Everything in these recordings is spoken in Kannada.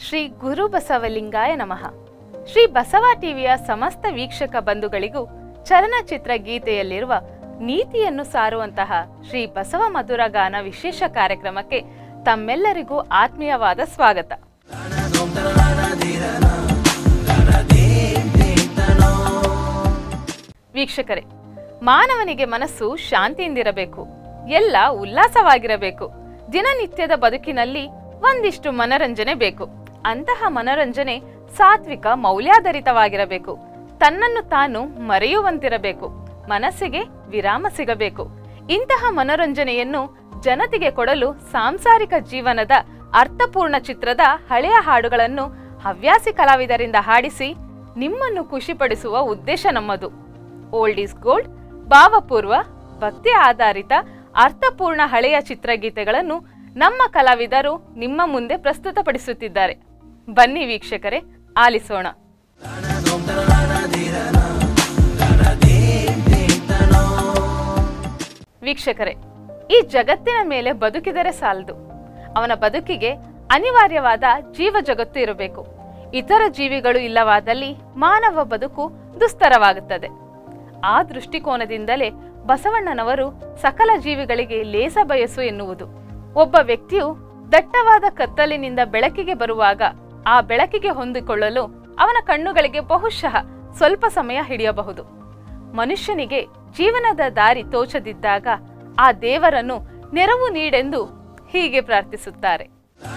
ಶ್ರೀ ಗುರು ಬಸವಲಿಂಗಾಯ ನಮಃ ಶ್ರೀ ಬಸವ ಟಿವಿಯ ಸಮಸ್ತ ವೀಕ್ಷಕ ಬಂಧುಗಳಿಗೂ ಚಲನಚಿತ್ರ ಗೀತೆಯಲ್ಲಿರುವ ನೀತಿಯನ್ನು ಸಾರುವಂತಹ ಶ್ರೀ ಬಸವ ಮಧುರ ಗಾನ ವಿಶೇಷ ಕಾರ್ಯಕ್ರಮಕ್ಕೆ ತಮ್ಮೆಲ್ಲರಿಗೂ ಆತ್ಮೀಯವಾದ ಸ್ವಾಗತ ವೀಕ್ಷಕರೇ ಮಾನವನಿಗೆ ಮನಸ್ಸು ಶಾಂತಿಯಿಂದಿರಬೇಕು ಎಲ್ಲ ಉಲ್ಲಾಸವಾಗಿರಬೇಕು ದಿನನಿತ್ಯದ ಬದುಕಿನಲ್ಲಿ ಒಂದಿಷ್ಟು ಮನರಂಜನೆ ಬೇಕು ಅಂತಹ ಮನರಂಜನೆ ಸಾತ್ವಿಕ ಮೌಲ್ಯಾಧಾರಿತವಾಗಿರಬೇಕು ತನ್ನನ್ನು ತಾನು ಮರೆಯುವಂತಿರಬೇಕು ಮನಸ್ಸಿಗೆ ವಿರಾಮ ಸಿಗಬೇಕು ಇಂತಹ ಮನರಂಜನೆಯನ್ನು ಜನತೆಗೆ ಕೊಡಲು ಸಾಂಸಾರಿಕ ಜೀವನದ ಅರ್ಥಪೂರ್ಣ ಚಿತ್ರದ ಹಳೆಯ ಹಾಡುಗಳನ್ನು ಹವ್ಯಾಸಿ ಕಲಾವಿದರಿಂದ ಹಾಡಿಸಿ ನಿಮ್ಮನ್ನು ಖುಷಿಪಡಿಸುವ ಉದ್ದೇಶ ನಮ್ಮದು ಓಲ್ಡ್ ಈಸ್ ಗೋಲ್ಡ್ ಭಾವಪೂರ್ವ ಭಕ್ತಿ ಆಧಾರಿತ ಅರ್ಥಪೂರ್ಣ ಹಳೆಯ ಚಿತ್ರಗೀತೆಗಳನ್ನು ನಮ್ಮ ಕಲಾವಿದರು ನಿಮ್ಮ ಮುಂದೆ ಪ್ರಸ್ತುತಪಡಿಸುತ್ತಿದ್ದಾರೆ ಬನ್ನಿ ವೀಕ್ಷಕರೇ ಆಲಿಸೋಣ ವೀಕ್ಷಕರೇ ಈ ಜಗತ್ತಿನ ಮೇಲೆ ಬದುಕಿದರೆ ಸಾಲದು ಅವನ ಬದುಕಿಗೆ ಅನಿವಾರ್ಯವಾದ ಜೀವ ಜಗತ್ತು ಇರಬೇಕು ಇತರ ಜೀವಿಗಳು ಇಲ್ಲವಾದಲ್ಲಿ ಮಾನವ ಬದುಕು ದುಸ್ತರವಾಗುತ್ತದೆ ಆ ದೃಷ್ಟಿಕೋನದಿಂದಲೇ ಬಸವಣ್ಣನವರು ಸಕಲ ಜೀವಿಗಳಿಗೆ ಲೇಸ ಬಯಸು ಎನ್ನುವುದು ಒಬ್ಬ ವ್ಯಕ್ತಿಯು ದಟ್ಟವಾದ ಕತ್ತಲಿನಿಂದ ಬೆಳಕಿಗೆ ಬರುವಾಗ ಆ ಬೆಳಕಿಗೆ ಹೊಂದಿಕೊಳ್ಳಲು ಅವನ ಕಣ್ಣುಗಳಿಗೆ ಬಹುಶಃ ಸ್ವಲ್ಪ ಸಮಯ ಹಿಡಿಯಬಹುದು ಮನುಷ್ಯನಿಗೆ ಜೀವನದ ದಾರಿ ತೋಚದಿದ್ದಾಗ ಆ ದೇವರನ್ನು ನೆರವು ನೀಡೆಂದು ಹೀಗೆ ಪ್ರಾರ್ಥಿಸುತ್ತಾರೆ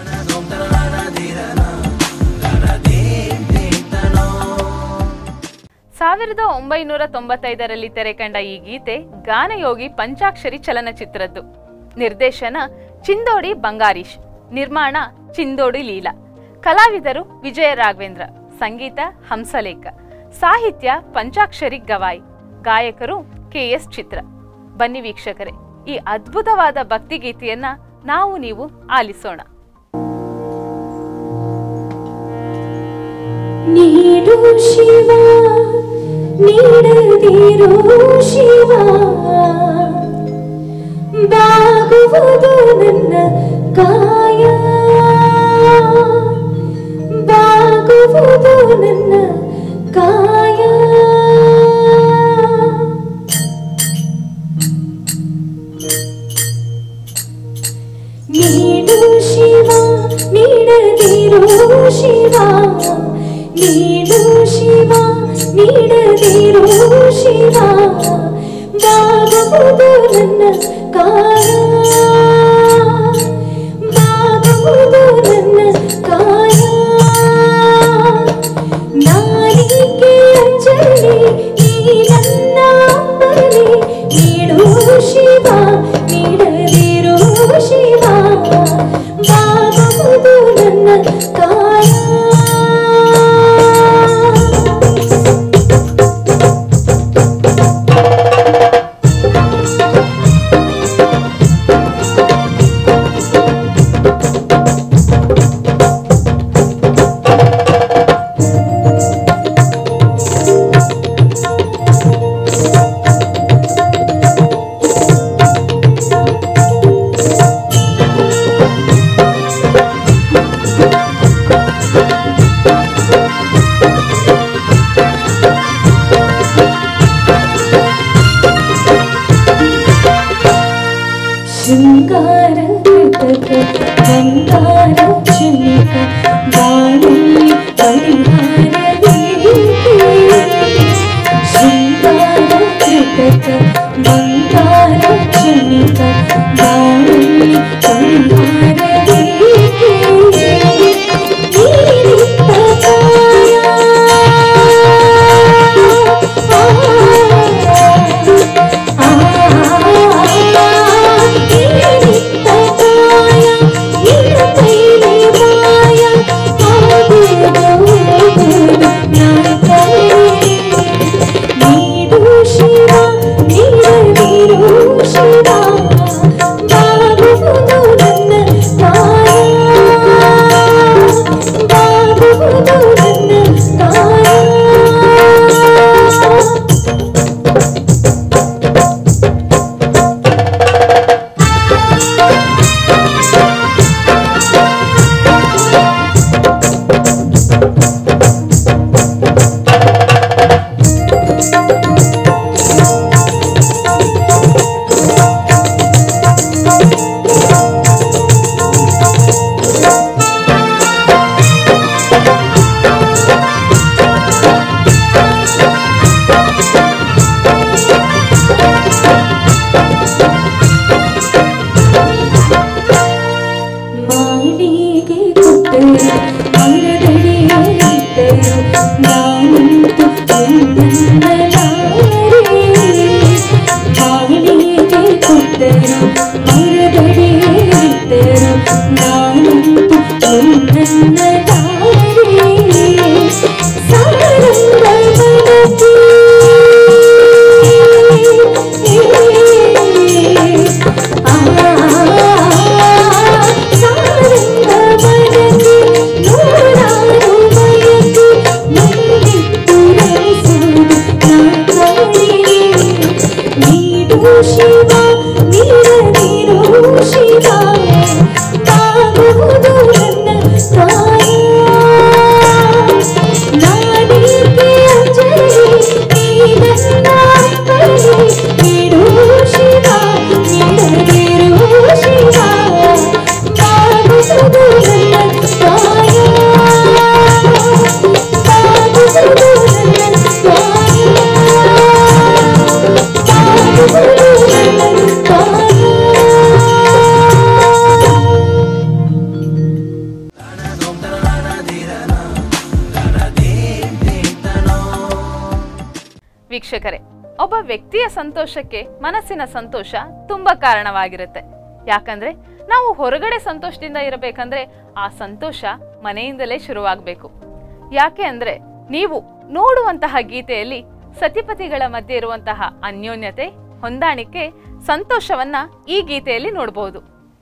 ಸಾವಿರದ ಒಂಬೈನೂರ ತೊಂಬತ್ತೈದರಲ್ಲಿ ತೆರೆಕಂಡ ಈ ಗೀತೆ ಗಾನಯೋಗಿ ಪಂಚಾಕ್ಷರಿ ಚಲನಚಿತ್ರದ್ದು ನಿರ್ದೇಶನ ಚಿಂದೋಡಿ ಬಂಗಾರೀಶ್ ನಿರ್ಮಾಣ ಚಿಂದೋಡಿ ಲೀಲಾ ಕಲಾವಿದರು ವಿಜಯ ರಾಘವೇಂದ್ರ ಸಂಗೀತ ಹಂಸಲೇಖ ಸಾಹಿತ್ಯ ಪಂಚಾಕ್ಷರಿ ಗವಾಯಿ ಗಾಯಕರು ಕೆಎಸ್ ಚಿತ್ರ ಬನ್ನಿ ವೀಕ್ಷಕರೇ ಈ ಅದ್ಭುತವಾದ ಭಕ್ತಿಗೀತೆಯನ್ನ ನಾವು ನೀವು ಆಲಿಸೋಣ ನೀಡು ಶಿವ ನೀಡದಿರೋ ಶಿವ ಬಾಗುವುದು ನನ್ನ ಕಾಯ ಬಾಗುವುದು ನನ್ನ ಕಾಯ ನೀಡು ಶಿವ ನೀಡದಿರೋ ಶಿವ ನೀಡು ಶಿವ ನೀಡದಿರೋ ಶಿವ ಬಾಗುವುದು ನನ್ನ ಕಾಯ ಬಾಗುವುದು ನನ್ನ ಕಾಯ ನಾಲಿಗೆ ಅಂಜಲಿ ನೀ ನನ್ನ ಅಂಬಲಿ ನೀಡು ಶಿವ ನೀಡದಿರೋ ಶಿವ ಬಾಗುವುದು ನನ್ನ ಕಾಯ ಮರದಡಿಯಲ್ಲಿದ್ದರು ನಾನಂತೂ ನಿನ್ನನ್ನಲಾರೆ ಬಾಳಿಗೆ ಕೊಟ್ಟರು ಮರದಡಿಯಲ್ಲಿದ್ದರು ನಾನಂತೂ ನಿನ್ನನ್ನಲಾರೆ ಸಾರಂಗ ಶಿವ ನೀರ ನೀರು ಶಿವ ಬಾಗುವುದು ನನ್ನ ಕಾಯ ನಾನೇಕೆ ಅಂಜಲಿ ನೀನನ್ನ ಅಪ್ಪಣೆ ನೀಡು ಶಿವ ನೀಡದಿರು ಶಿವ ಬಾಗುವುದು ನನ್ನ ಕಾಯ ಬಾಗುವುದು ನನ್ನ ಕಾಯ ಬಾಗುವುದು ನನ್ನ ಕಾಯ ವೀಕ್ಷಕರೇ ಒಬ್ಬ ವ್ಯಕ್ತಿಯ ಸಂತೋಷಕ್ಕೆ ಮನಸ್ಸಿನ ಸಂತೋಷ ತುಂಬಾ ಕಾರಣವಾಗಿರುತ್ತೆ ಯಾಕಂದ್ರೆ ನಾವು ಹೊರಗಡೆ ಸಂತೋಷದಿಂದ ಇರಬೇಕಂದ್ರೆ ಆ ಸಂತೋಷ ಮನೆಯಿಂದಲೇ ಶುರುವಾಗಬೇಕು ಯಾಕೆ ಅಂದ್ರೆ ನೀವು ನೋಡುವಂತಹ ಗೀತೆಯಲ್ಲಿ ಸತಿಪತಿಗಳ ಮಧ್ಯೆ ಇರುವಂತಹ ಅನ್ಯೋನ್ಯತೆ ಹೊಂದಾಣಿಕೆ ಸಂತೋಷವನ್ನ ಈ ಗೀತೆಯಲ್ಲಿ ನೋಡಬಹುದು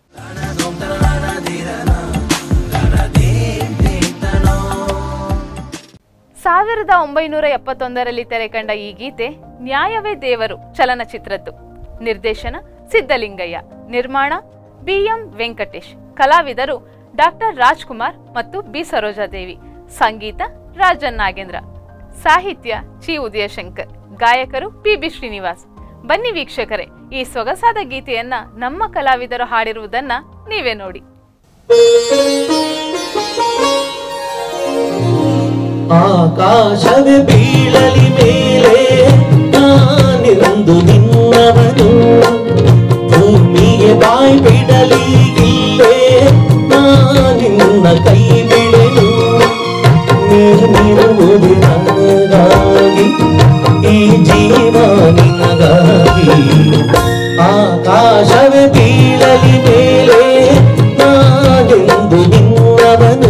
ಸಾವಿರದ ಒಂಬೈನೂರ ಎಪ್ಪತ್ತೊಂದರಲ್ಲಿ ತೆರೆಕಂಡ ಈ ಗೀತೆ ನ್ಯಾಯವೇ ದೇವರು ಚಲನಚಿತ್ರದ್ದು ನಿರ್ದೇಶನ ಸಿದ್ದಲಿಂಗಯ್ಯ ನಿರ್ಮಾಣ ಬಿ ಎಂ ವೆಂಕಟೇಶ್ ಕಲಾವಿದರು ಡಾಕ್ಟರ್ ರಾಜ್ಕುಮಾರ್ ಮತ್ತು ಬಿ ಸರೋಜಾದೇವಿ ಸಂಗೀತ ರಾಜನ್ ನಾಗೇಂದ್ರ ಸಾಹಿತ್ಯ ಚಿ ಉದಯಶಂಕರ್ ಗಾಯಕರು ಪಿ ಬಿ ಶ್ರೀನಿವಾಸ್ ಬನ್ನಿ ವೀಕ್ಷಕರೇ ಈ ಸೊಗಸಾದ ಗೀತೆಯನ್ನ ನಮ್ಮ ಕಲಾವಿದರು ಹಾಡಿರುವುದನ್ನ ನೀವೇ ನೋಡಿ ಆಕಾಶವೇ ಬೀಳಲಿ ಮೇಲೆ ನಾನೆಂದು ನಿನ್ನವನು ಭೂಮಿಗೆ ಬಾಯಿ ಬಿಡಲಿ ಇಲ್ಲೇ ನಾನಿನ್ನ ಕೈ ಬಿಡೆನು ನೀನಿರುವುದು ನನಗಾಗಿ ಈ ಜೀವ ನಿನಗಾಗಿ ಆಕಾಶವೇ ಬೀಳಲಿ ಮೇಲೆ ನಾನೆಂದು ನಿನ್ನವನು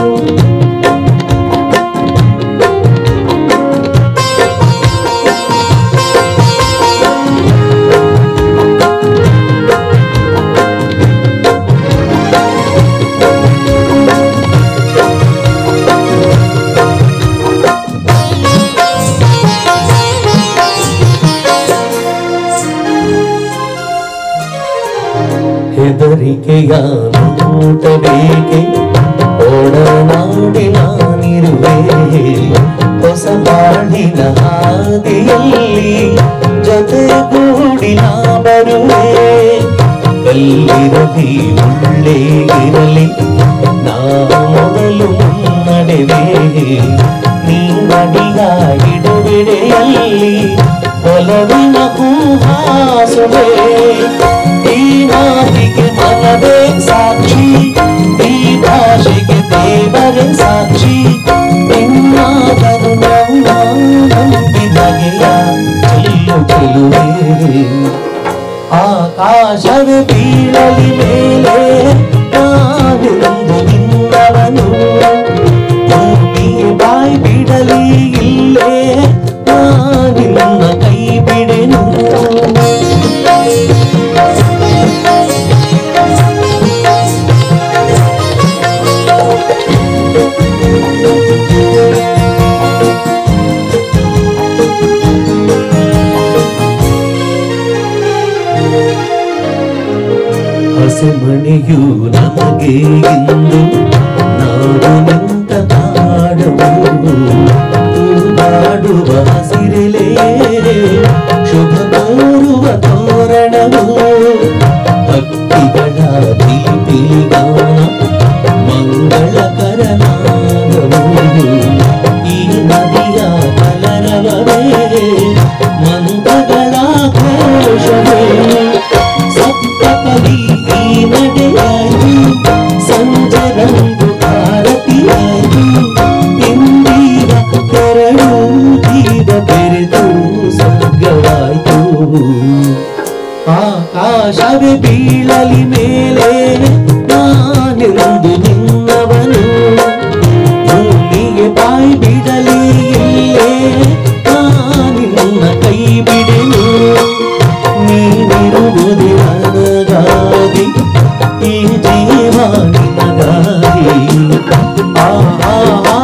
ಹೆದರಿಕೆಯ ನೋಟ ಬೇಕೆ ಓಡನಾಡಿ ನಾನಿರುವೆ ಹೊಸ ಬಾಳಿನ ಹಾದಿಯಲ್ಲಿ ಜೊತೆಗೂಡಿ ನಾ ಬರುವೆ ಕಲ್ಲಿರಲಿ ಒಳ್ಳೆ ಇರಲಿ ನಾ ಮೊದಲು ಮುನ್ನಡೆವೆ ನೀ ನಡಿಯ ಇಡುಬಿಡೆಯಲ್ಲಿ ಒಲವಿನ ಹೂಹಾಸುವೆ ಈ ಮಾತಿಗೆ ಮನವೇ ಸಾಕ್ಷಿ ಈ ಭಾಷೆಗೆ ದೇವರೇ ಸಾಕ್ಷಿ ಇನ್ನಾದರೂ ನಾವು ನಂಬಿದಗೆಯ ಚೆಲ್ಲು ಚೆಲುವೆ ಆಕಾಶವೇ ಬೀಳಲಿ ಮೇಲೆ ನಾನೆಂದು ನಿನ್ನವನು ಭೂಮಿಗೆ ಬಾಯಿ ಬಿಡಲಿ ಇಲ್ಲೇ ನಾನಿನ್ನ ಕೈ ಬಿಡೆನು ಹಸೆಮಣೆಯು ನಮಗೆ ಇಂದು ನಾವು ನಿಂತ ಕಾಡುವು ತೂಗಾಡುವ ಹಸಿರೆಲೆ ಶುಭ ಕೋರುವ ತೋರಣವು ಭಕ್ತಿಗಳ ದೀಪಿಗಾನ ಮಂಗಳಕರನಾಗವು ಈ ನದಿಯ ಕಲರವವೇ ಮಂತ್ರಗಳ ಘೋಷವೇ ಸಪ್ತಪದಿ ಈ ನಡೆಯಾಗಿ ಸಂಜರಂಗು ಆರ ಬೀಳಲಿ ಮೇಲೆ ನಾನೆಂದು ನಿನ್ನವನು ಭೂಮಿಗೆ ಬಾಯಿ ಬಿಡಲಿ ಇಲ್ಲೇ ನಾನಿನ್ನ ಕೈ ಬಿಡೆನು ನೀನಿರುವುದೇ ನನಗಾಗಿ ಈ ಜೀವ ನಿನಗಾಗಿ ಆ ಆ, ಆ,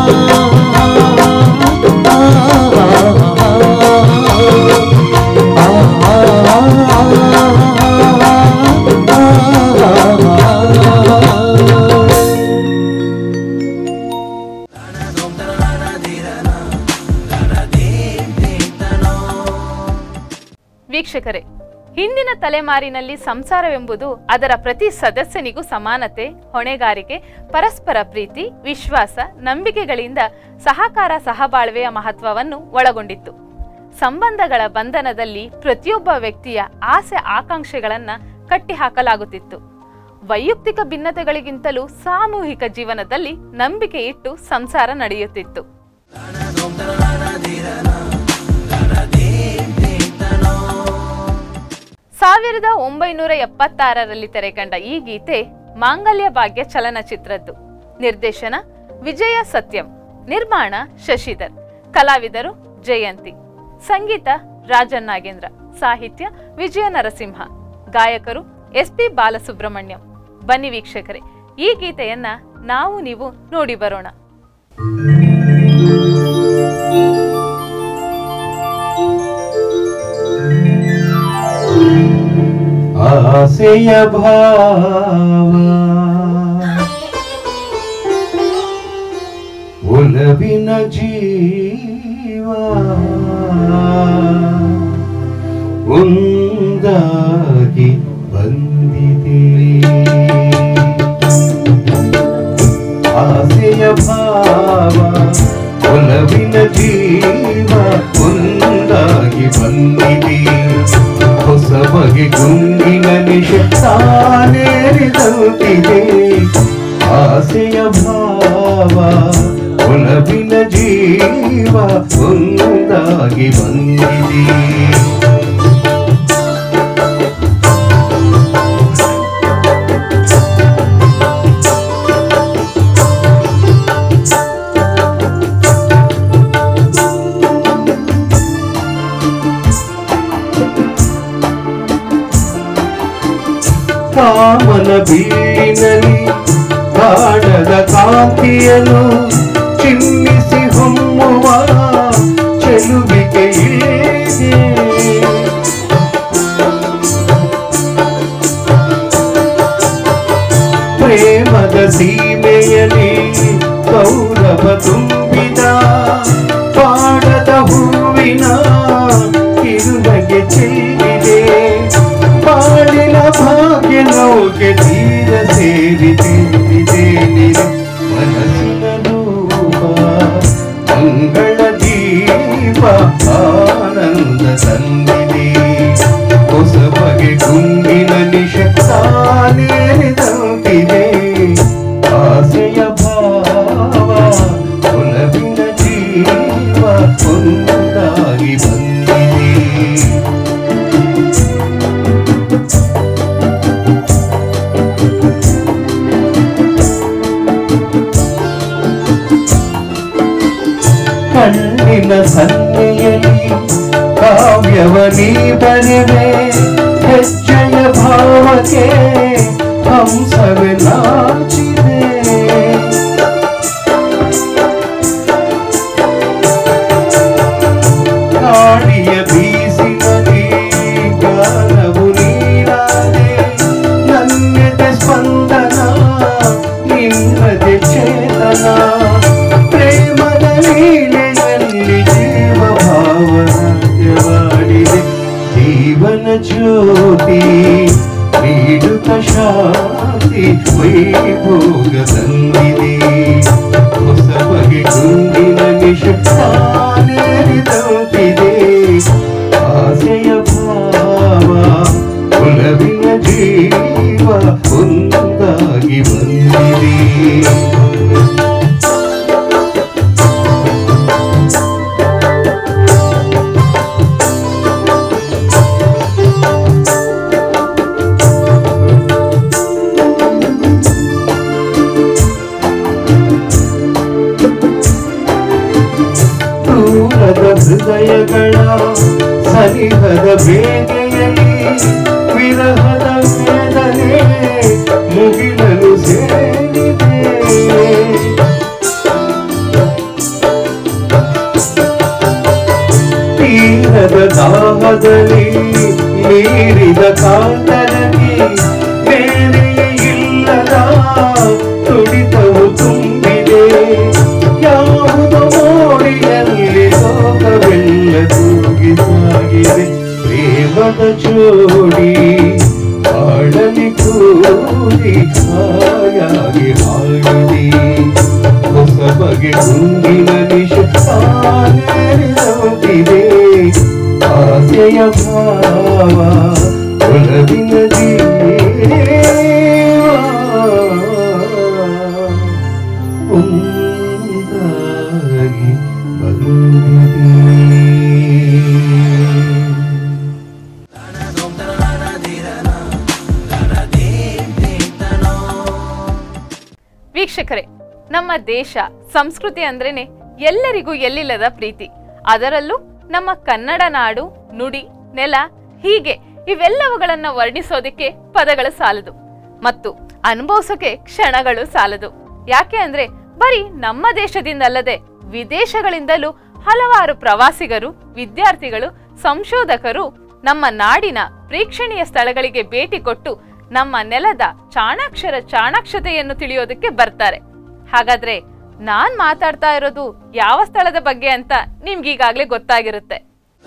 ವೀಕ್ಷಕರೇ ಹಿಂದಿನ ತಲೆಮಾರಿನಲ್ಲಿ ಸಂಸಾರವೆಂಬುದು ಅದರ ಪ್ರತಿ ಸದಸ್ಯನಿಗೂ ಸಮಾನತೆ ಹೊಣೆಗಾರಿಕೆ ಪರಸ್ಪರ ಪ್ರೀತಿ ವಿಶ್ವಾಸ ನಂಬಿಕೆಗಳಿಂದ ಸಹಕಾರ ಸಹಬಾಳ್ವೆಯ ಮಹತ್ವವನ್ನು ಒಳಗೊಂಡಿತ್ತು ಸಂಬಂಧಗಳ ಬಂಧನದಲ್ಲಿ ಪ್ರತಿಯೊಬ್ಬ ವ್ಯಕ್ತಿಯ ಆಸೆ ಆಕಾಂಕ್ಷೆಗಳನ್ನ ಕಟ್ಟಿಹಾಕಲಾಗುತ್ತಿತ್ತು ವೈಯಕ್ತಿಕ ಭಿನ್ನತೆಗಳಿಗಿಂತಲೂ ಸಾಮೂಹಿಕ ಜೀವನದಲ್ಲಿ ನಂಬಿಕೆ ಇಟ್ಟು ಸಂಸಾರ ನಡೆಯುತ್ತಿತ್ತು ಸಾವಿರದ ಒಂಬೈನೂರ ಎಪ್ಪತ್ತಾರರಲ್ಲಿ ತೆರೆಕಂಡ ಈ ಗೀತೆ ಮಾಂಗಲ್ಯ ಭಾಗ್ಯ ಚಲನಚಿತ್ರದ್ದು ನಿರ್ದೇಶನ ವಿಜಯ ಸತ್ಯಂ ನಿರ್ಮಾಣ ಶಶಿಧರ್ ಕಲಾವಿದರು ಜಯಂತಿ ಸಂಗೀತ ರಾಜನ್ ನಾಗೇಂದ್ರ ಸಾಹಿತ್ಯ ವಿಜಯ ನರಸಿಂಹ ಗಾಯಕರು ಎಸ್ ಪಿ ಬಾಲಸುಬ್ರಹ್ಮಣ್ಯಂ ಬನ್ನಿ ವೀಕ್ಷಕರೇ ಈ ಗೀತೆಯನ್ನ ನಾವು ನೀವು ನೋಡಿ ಬರೋಣ ಆಸೆಯ ಭಾವ ಒಲವಿನ ಜೀವ ಒಂದಾಗಿ ಬಂದಿದೆ ಆಸೆಯ ಭಾವ ಒಲವಿನ ಜೀವ ಒಂದಾಗಿ ಬಂದಿದೆ ಹೊಸ ಬಗೆ ಗುಂಗಿನ ನಿಶಕ್ತಾನೇರಿದಂತಿದೆ ಆಸೆಯ ಭಾವ ಒಲವಿನ ಜೀವ ಒಂದಾಗಿ ಬಂದಿದೆ ಕಾಮನ ಬೀಳಿನಲ್ಲಿ ಕಾಡದ ಕಾಂತಿಯನ್ನು ಚಿಮ್ಮಿಸಿ ಹೊಮ್ಮುವ ಚೆಲುವಿಗೆ ಇಳಿದೆ ಪ್ರೇಮದ ಸೀಮೆಯಲ್ಲಿ ಗೌರವ ತುಂಬಿದ ಪಾಡದ ಹೂವಿನ ಕಿರುನಗೆ ಚೆಲ್ಲಿದೆ ಬಾಳಿನ ಭಾಗ್ಯ ನೌಕೆ ತೀರ ಸೇರಿ ತಿಂದಿದೆ ನಿರೆ ಮನಸ್ಸಿನ ರೂಪ ಮಂಗಳ ದೀಪ ಆನಂದ ತಂದಿದೆ ಹೊಸ ಬಗೆ ಗುಂಗಿನ ನಿಶಕ್ತಾನೇರಿದಂತಿದೆ ಆಸೆಯ ಭಾವ ಒಲವಿನ ಜೀವ ಒಂದಾಗಿ ಬಂದಿದೆ ಕಣ್ಣಿನ ಸನ್ನೆಯಲ್ಲಿ ಕಾವ್ಯವ ನೀ ಬರೆವೆ ಹೆಜ್ಜೆಯ ಭಾವಕ್ಕೆ ಹಂಸವೇ ನಾಚಿದೆ ಗಾಳಿಯ ಬೀಸಿನಲ್ಲಿ ಗಾನವು ನೀರಾದೆ ನನ್ನೆದೆ ಸ್ಪಂದನ ನಿನ್ನದೆ ಚೇತನ ಪ್ರೇಮದ ಲೀಲೆಯಲ್ಲಿ ಜೀವ ಭಾವನಾಟ್ಯವಾಡಿದೆ ಜೀವನ ಜ್ಯೋತಿ ನೀಡುತ್ತ ಶಾಂತಿ ವೈಭೋಗ ತಂದಿದೆ ಹೊಸ ಬಗೆ ಗುಂಡಿನ ನಿಶಕ್ತಾನೇರಿದಂತಿದೆ ಆಸೆಯ ಭಾವ ಒಲವಿನ ಜೀವ ಒಂದಾಗಿ ಬಂದಿದೆ ಹೃದಯಗಳ ಸನಿಹದ ಬೇಗೆಯಲ್ಲಿ ವಿರಹದ ವೇದನೆ ಮುಗಿಲಲು ಸೇರಿದೆ ತೀರದ ದಾಹದಲ್ಲಿ ಮೀರಿದ ಕಾತರಗಿ ಬೇರೆಯೇ ಇಲ್ಲದ ತುಡಿತವು ತುಂಬಿದೆ ಯಾವುದೋ ಮೋಡಿಯಲ್ಲಿ ಲೋಕವೆಲ್ಲ ತೂಗಿ ಸಾಗಿದೆ ಪ್ರೇಮದ ಜೋಡಿ ಹಾಡಲಿ ಕೂಡಿ ಹಾಯಾಗಿ ಹಾಡಿದೆ ಹೊಸ ಬಗೆ ಗುಂಗಿನ ನಿಶ ತಾನೇರಿದಂತಿದೆ ಆಸೆಯ ಭಾವ ಒಲವಿನ ಜೀವ ಒಂದಾಗಿ ಬಂದಿದೆ ವೀಕ್ಷಕರೇ ನಮ್ಮ ದೇಶ ಸಂಸ್ಕೃತಿ ಅಂದ್ರೇನೆ ಎಲ್ಲರಿಗೂ ಎಲ್ಲಿಲ್ಲದ ಪ್ರೀತಿ ಅದರಲ್ಲೂ ನಮ್ಮ ಕನ್ನಡ ನಾಡು ನುಡಿ ನೆಲ ಹೀಗೆ ಇವೆಲ್ಲವುಗಳನ್ನ ವರ್ಣಿಸೋದಕ್ಕೆ ಪದಗಳು ಸಾಲದು ಮತ್ತು ಅನುಭವಿಸೋಕೆ ಕ್ಷಣಗಳು ಸಾಲದು ಯಾಕೆ ಅಂದ್ರೆ ಬರೀ ನಮ್ಮ ದೇಶದಿಂದಲ್ಲದೆ ವಿದೇಶಗಳಿಂದಲೂ ಹಲವಾರು ಪ್ರವಾಸಿಗರು ವಿದ್ಯಾರ್ಥಿಗಳು ಸಂಶೋಧಕರು ನಮ್ಮ ನಾಡಿನ ಪ್ರೇಕ್ಷಣೀಯ ಸ್ಥಳಗಳಿಗೆ ಭೇಟಿ ಕೊಟ್ಟು ನಮ್ಮ ನೆಲದ ಚಾಣಾಕ್ಷರ ಚಾಣಾಕ್ಷತೆಯನ್ನು ತಿಳಿಯೋದಕ್ಕೆ ಬರ್ತಾರೆ ಹಾಗಾದ್ರೆ ನಾನ್ ಮಾತಾಡ್ತಾ ಇರೋದು ಯಾವ ಸ್ಥಳದ ಬಗ್ಗೆ ಅಂತ ನಿಮ್ಗೀಗಾಗ್ಲೇ ಗೊತ್ತಾಗಿರುತ್ತೆ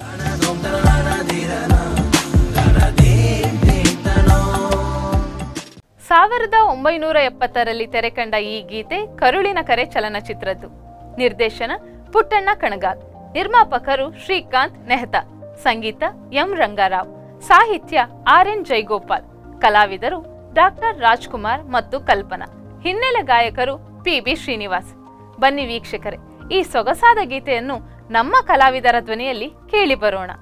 ಸಾವಿರದ ಒಂಬೈನೂರ ಎಪ್ಪತ್ತರಲ್ಲಿ ತೆರೆಕಂಡ ಈ ಗೀತೆ ಕರುಳಿನ ಕರೆ ಚಲನಚಿತ್ರದ್ದು ನಿರ್ದೇಶನ ಪುಟ್ಟಣ್ಣ ಕಣಗಾಲ್ ನಿರ್ಮಾಪಕರು ಶ್ರೀಕಾಂತ್ ನೆಹ್ತಾ ಸಂಗೀತ ಎಂ ರಂಗಾರಾವ್ ಸಾಹಿತ್ಯ ಆರ್ ಎನ್ ಜೈಗೋಪಾಲ್ ಕಲಾವಿದರು ಡಾಕ್ಟರ್ ರಾಜ್ಕುಮಾರ್ ಮತ್ತು ಕಲ್ಪನಾ ಹಿನ್ನೆಲೆ ಗಾಯಕರು ಪಿ ಬಿ ಶ್ರೀನಿವಾಸ್ ಬನ್ನಿ ವೀಕ್ಷಕರೇ ಈ ಸೊಗಸಾದ ಗೀತೆಯನ್ನು ನಮ್ಮ ಕಲಾವಿದರ ಧ್ವನಿಯಲ್ಲಿ ಕೇಳಿ ಬರೋಣ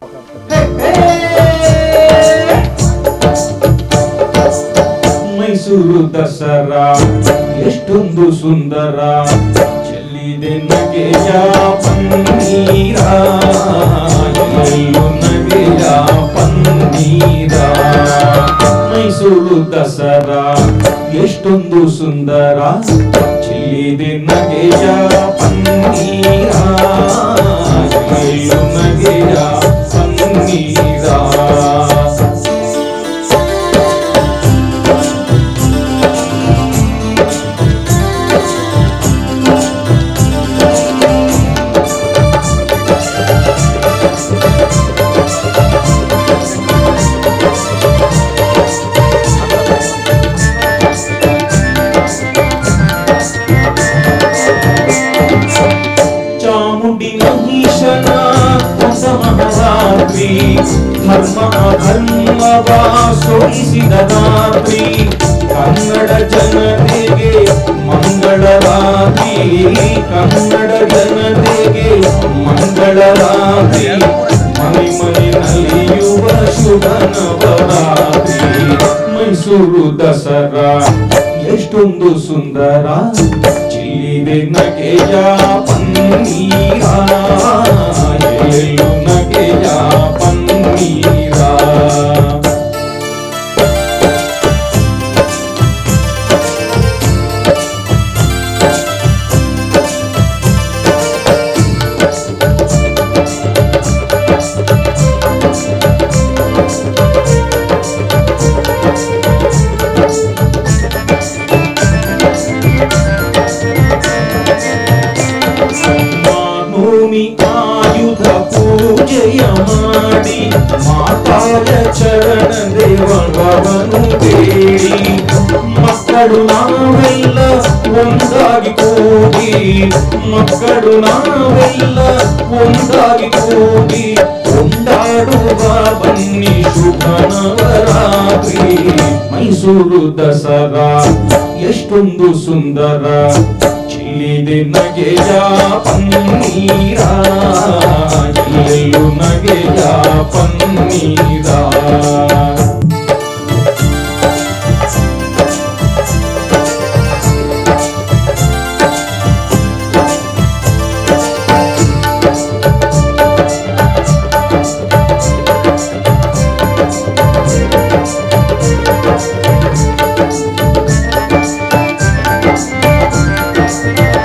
ಮೈಸೂರು ದಸರಾ ಎಷ್ಟೊಂದು ಸುಂದರ ಚೆಲ್ಲಿದೆ ನಗೆಯ ಪನ್ನೀರ ಎಲ್ಲೆಲ್ಲೂ ನಗೆಯ ಪನ್ನೀರ ಮೈಸೂರು ದಸರಾ ಎಷ್ಟೊಂದು ಸುಂದರ ಚೆಲ್ಲಿದೆ ನಗೆಯ ಪನ್ನೀರ ಎಲ್ಲೆಲ್ಲೂ ನಗೆಯ ಪನ್ನೀರ ಚಾಮುಂಡಿ ಮಹಿಷನ ಮಹಾರಾತ್ರಿ ಧರ್ಮ ಅಧರ್ಮವ ಸೋಲಿಸಿದ ರಾತ್ರಿ ಕನ್ನಡ ಜನತೆಗೆ ಮಂಗಳರಾತ್ರಿ ಕನ್ನಡ ಜನತೆಗೆ ಮಂಗಳರಾತ್ರಿ ಮನೆ ಮನೆ ನಲಿಯುವ ಶುಭ ನವರಾತ್ರಿ ಮೈಸೂರು ದಸರಾ ಎಷ್ಟೊಂದು ಸುಂದರ ಚಿಲ್ಲಿದೆ ನಗೆಯ ಪನ್ನೀರ ಎಲ್ಲೆಲ್ಲೂ ನಗೆಯ ಪನ್ನೀರ ಮಾನೂಮಿ ಆಯುಧ ಪೂಜೆಯ ಮಾಡಿ ಮಾತಾಯ ಚರಣ ದೇವರವನು ಬೇಡಿ ಮಕ್ಕಳು ನಾವೆಲ್ಲ ಒಂದಾಗಿ ಕೂಡಿ ಮಕ್ಕಳು ನಾವೆಲ್ಲ ಒಂದಾಗಿ ಕೂಡಿ ಕೊಂಡಾಡುವ ಬನ್ನಿ ಶುಭ ನವರಾತ್ರಿ ಮೈಸೂರು ದಸರಾ ಎಷ್ಟೊಂದು ಸುಂದರ ಚಿಲ್ಲಿದೆ ನಗೆಯ ಪನ್ನೀರ ಎಲ್ಲೆಲ್ಲೂ ನಗೆಯ ಪನ್ನೀರ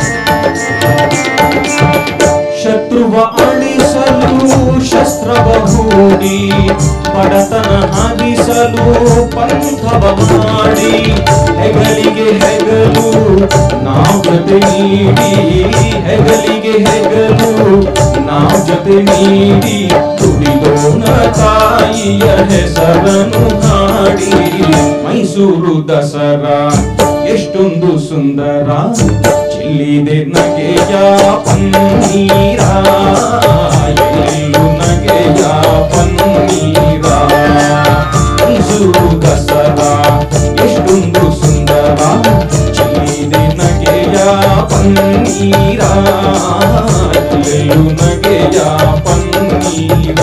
ಶತ್ರುವ ಅಳಿಸಲು ಶಸ್ತ್ರವ ಹೂಡಿ ಬಡತನ ಹಾಗಿಸಲು ಪಂಥವ ಮಾಡಿ ಹೆಗಲಿಗೆ ಹೆಗಲು ನಾವು ಜೊತೆ ನೀಡಿ ಹೆಗಲಿಗೆ ಹೆಗಲು ನಾವು ಜೊತೆ ನೀಡಿ ದುಡಿದೋಣ ತಾಯಿಯ ಹೆಸರನ್ನು ಹಾಡಿ ಮೈಸೂರು ದಸರಾ ಎಷ್ಟೊಂದು ಸುಂದರ ಚೆಲ್ಲಿದೆ ನಗೆಯ ಪನ್ನೀರ ಎಲ್ಲೆಲ್ಲೂ ನಗೆಯ ಪನ್ನೀರ ಮೈಸೂರು ದಸರಾ ಎಷ್ಟೊಂದು ಸುಂದರ ಚೆಲ್ಲಿದೆ ನಗೆಯ ಪನ್ನೀರ ಎಲ್ಲೆಲ್ಲೂ ನಗೆಯ ಪನ್ನೀರ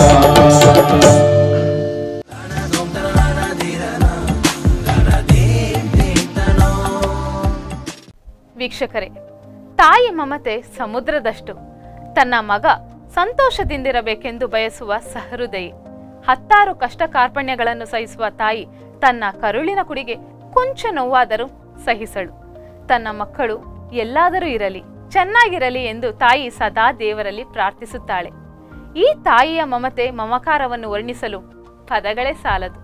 ವೀಕ್ಷಕರೇ ತಾಯಿ ಮಮತೆ ಸಮುದ್ರದಷ್ಟು ತನ್ನ ಮಗ ಸಂತೋಷದಿಂದಿರಬೇಕೆಂದು ಬಯಸುವ ಸಹೃದಯಿ ಹತ್ತಾರು ಕಷ್ಟ ಕಾರ್ಪಣ್ಯಗಳನ್ನು ಸಹಿಸುವ ತಾಯಿ ತನ್ನ ಕರುಳಿನ ಕುಡಿಗೆ ಕೊಂಚ ನೋವಾದರೂ ಸಹಿಸಳು ತನ್ನ ಮಕ್ಕಳು ಎಲ್ಲಾದರೂ ಇರಲಿ ಚೆನ್ನಾಗಿರಲಿ ಎಂದು ತಾಯಿ ಸದಾ ದೇವರಲ್ಲಿ ಪ್ರಾರ್ಥಿಸುತ್ತಾಳೆ ಈ ತಾಯಿಯ ಮಮತೆ ಮಮಕಾರವನ್ನು ವರ್ಣಿಸಲು ಪದಗಳೇ ಸಾಲದು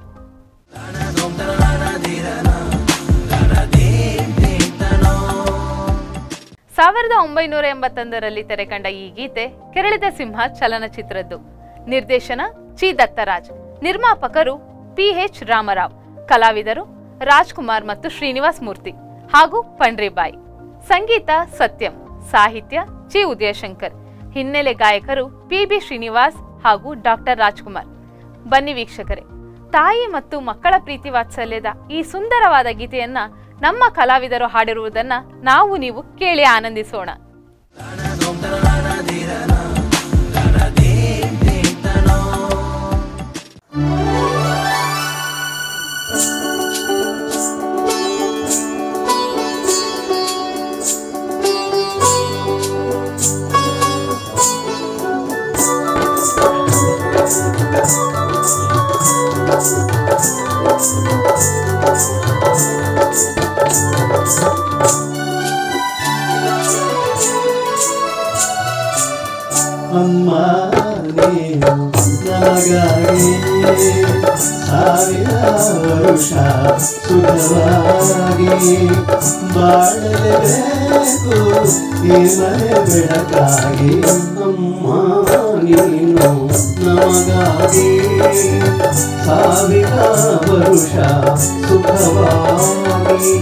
ಸಾವಿರದ ಒಂಬೈನೂರ ಎಂಬತ್ತೊಂದರಲ್ಲಿ ತೆರೆಕಂಡ ಈ ಗೀತೆ ಕೆರಳಿದ ಸಿಂಹ ಚಲನಚಿತ್ರದ್ದು ನಿರ್ದೇಶನ ಚಿ ದತ್ತರಾಜ್ ನಿರ್ಮಾಪಕರು ಪಿ ಎಚ್ ರಾಮರಾವ್ ಕಲಾವಿದರು ರಾಜ್ಕುಮಾರ್ ಮತ್ತು ಶ್ರೀನಿವಾಸ್ ಮೂರ್ತಿ ಹಾಗೂ ಪಂಡ್ರಿಬಾಯಿ ಸಂಗೀತ ಸತ್ಯಂ ಸಾಹಿತ್ಯ ಚಿ ಉದಯಶಂಕರ್ ಹಿನ್ನೆಲೆ ಗಾಯಕರು ಪಿ ಬಿ ಶ್ರೀನಿವಾಸ್ ಹಾಗೂ ಡಾಕ್ಟರ್ ರಾಜ್ಕುಮಾರ್ ಬನ್ನಿ ವೀಕ್ಷಕರೇ ತಾಯಿ ಮತ್ತು ಮಕ್ಕಳ ಪ್ರೀತಿ ವಾತ್ಸಲ್ಯದ ಈ ಸುಂದರವಾದ ಗೀತೆಯನ್ನ ನಮ್ಮ ಕಲಾವಿದರು ಹಾಡಿರುವುದನ್ನ ನಾವು ನೀವು ಕೇಳಿ ಆನಂದಿಸೋಣ ಅಮ್ಮ ನೀನು ನಮಗಾಗಿ ಸಾವಿರ ವರುಷ ಸುಖವಾಗಿ ಬಾಳಲೇಬೇಕು ಈ ಮನೆ ಬೆಳಕಾಗಿ ಅಮ್ಮ ನೀನು ನಮಗಾಗಿ ಸಾವಿರ ವರುಷ ಸುಖವಾಗಿ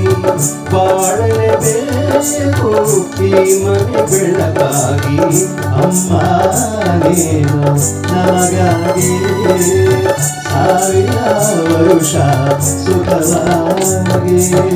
ಬಾಳಲೇಬೇಕು ಈ ಮನೆ ಬೆಳಕಾಗಿ ಅಮ್ಮ ನೀನು ನಮಗಾಗಿ ಸಾವಿರ ವರುಷ ಸುಖವಾಗಿ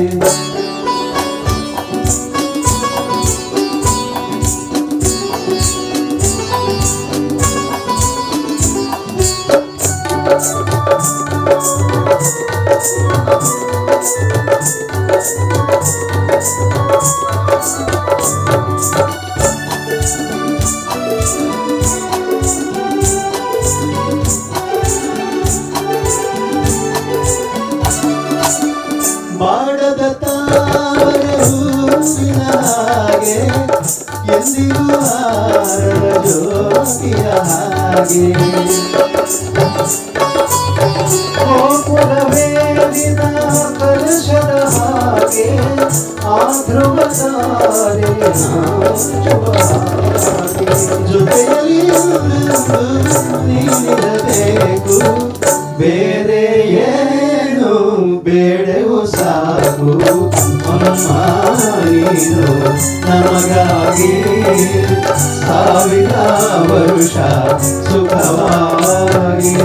ಮಾಡದ ತಾವರೆ ಹೂವಿನ ಹಾಗೆ ಎಂದಿಗೂ ಹಾರದ ಜ್ಯೋತಿಯ ಹಾಗೆ ಗೋಪುರ ಬೇರಿನ ಕಲಶದ ಹಾಗೆ ಆ ಧ್ರುವ ತಾರೆ ಜೊತೆಯಲ್ಲಿ ನೀನಿರಬೇಕು ಬೇರೆ ಏನು ಬೇಡವು ಸಾಕು ಅಮ್ಮ ನೀನು ನಮಗಾಗಿ ಸಾವಿರ ವರುಷ ಸುಖವಾಗಿ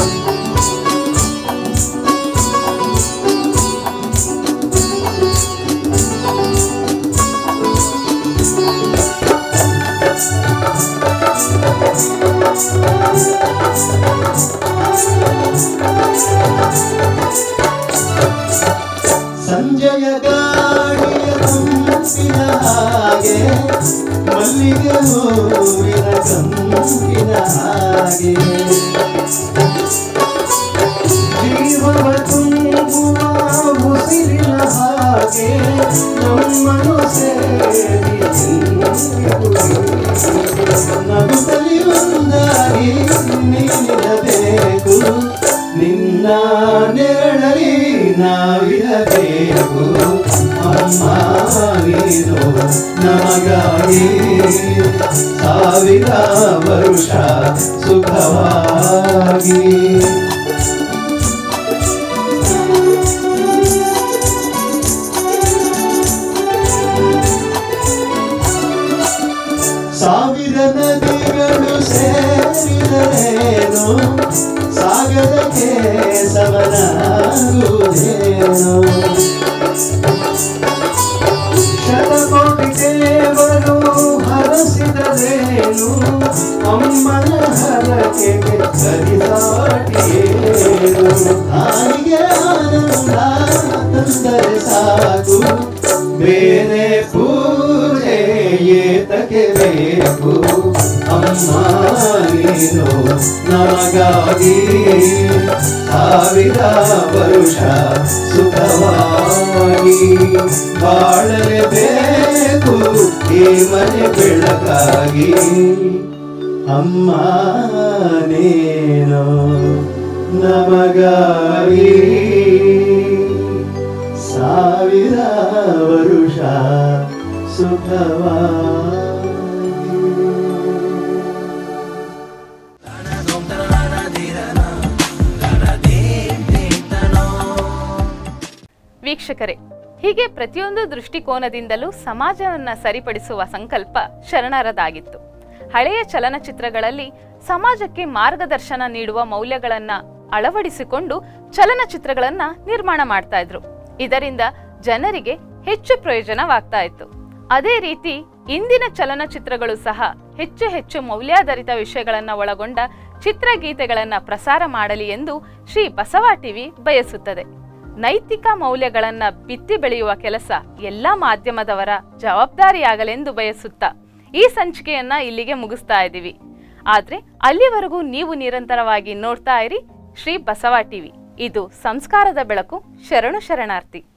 ಸಂಜಯ ಗಾಳಿಯ ತಂಪಿನ ಹಾಗೆ ಮಲ್ಲಿಗೆ ಹೂವಿನ ಕಂಪಿನ ಹಾಗೆ ಜೀವವ ತುಂಬುವ ಉಸಿರಿನ ಹಾಗೆ ನಮ್ಮನ್ನು ಸೇರಿ ನಮಗಾಗಿ ಸಾವಿರ ವರುಷ ಸುಖವಾಗಿ ಸಾವಿರ ನದಿಗಳು ಸೇರಿದರೇನು ಸಾಗರಕ್ಕೆ ಸಮನಾಗುವುದೇನು ಶತಕೋಟಿ ದೇವರು ಹರಸಿದರೇನು ಅಮ್ಮನ ಹರಕೆ ಕರಿದಾಟಿಯೇನು ತಾಯಿಗೆ ಆನಂದ ತಂದರೆ ಸಾಕು ಬೇರೆ ಪೂಜೆ ಏತಕ್ಕೆ ಬೇಕು ಅಮ್ಮ ನೀನು ನಮಗಾಗಿ ಸಾವಿರ ವರುಷ ಸುಖವಾಗಿ ಬಾಳಲೇಬೇಕು ಈ ಮನೆ ಬೆಳಕಾಗಿ ಅಮ್ಮ ನೀನು ನಮಗಾಗಿ ಸಾವಿರ ವರುಷ ಸುಖವಾಗಿ ವೀಕ್ಷಕರೇ ಹೀಗೆ ಪ್ರತಿಯೊಂದು ದೃಷ್ಟಿಕೋನದಿಂದಲೂ ಸಮಾಜವನ್ನ ಸರಿಪಡಿಸುವ ಸಂಕಲ್ಪ ಶರಣರದಾಗಿತ್ತು ಹಳೆಯ ಚಲನಚಿತ್ರಗಳಲ್ಲಿ ಸಮಾಜಕ್ಕೆ ಮಾರ್ಗದರ್ಶನ ನೀಡುವ ಮೌಲ್ಯಗಳನ್ನ ಅಳವಡಿಸಿಕೊಂಡು ಚಲನಚಿತ್ರಗಳನ್ನ ನಿರ್ಮಾಣ ಮಾಡ್ತಾ ಇದ್ರು ಇದರಿಂದ ಜನರಿಗೆ ಹೆಚ್ಚು ಪ್ರಯೋಜನವಾಗ್ತಾ ಇತ್ತು ಅದೇ ರೀತಿ ಇಂದಿನ ಚಲನಚಿತ್ರಗಳು ಸಹ ಹೆಚ್ಚು ಹೆಚ್ಚು ಮೌಲ್ಯಾಧಾರಿತ ವಿಷಯಗಳನ್ನ ಒಳಗೊಂಡ ಚಿತ್ರಗೀತೆಗಳನ್ನ ಪ್ರಸಾರ ಮಾಡಲಿ ಎಂದು ಶ್ರೀ ಬಸವ ಟಿವಿ ಬಯಸುತ್ತದೆ ನೈತಿಕ ಮೌಲ್ಯಗಳನ್ನ ಬಿತ್ತಿ ಬೆಳೆಯುವ ಕೆಲಸ ಎಲ್ಲ ಮಾಧ್ಯಮದವರ ಜವಾಬ್ದಾರಿಯಾಗಲೆಂದು ಬಯಸುತ್ತಾ ಈ ಸಂಚಿಕೆಯನ್ನ ಇಲ್ಲಿಗೆ ಮುಗಿಸ್ತಾ ಇದ್ದೀವಿ ಆದ್ರೆ ಅಲ್ಲಿವರೆಗೂ ನೀವು ನಿರಂತರವಾಗಿ ನೋಡ್ತಾ ಇರಿ ಶ್ರೀ ಬಸವ ಟಿವಿ ಇದು ಸಂಸ್ಕಾರದ ಬೆಳಕು ಶರಣು ಶರಣಾರ್ಥಿ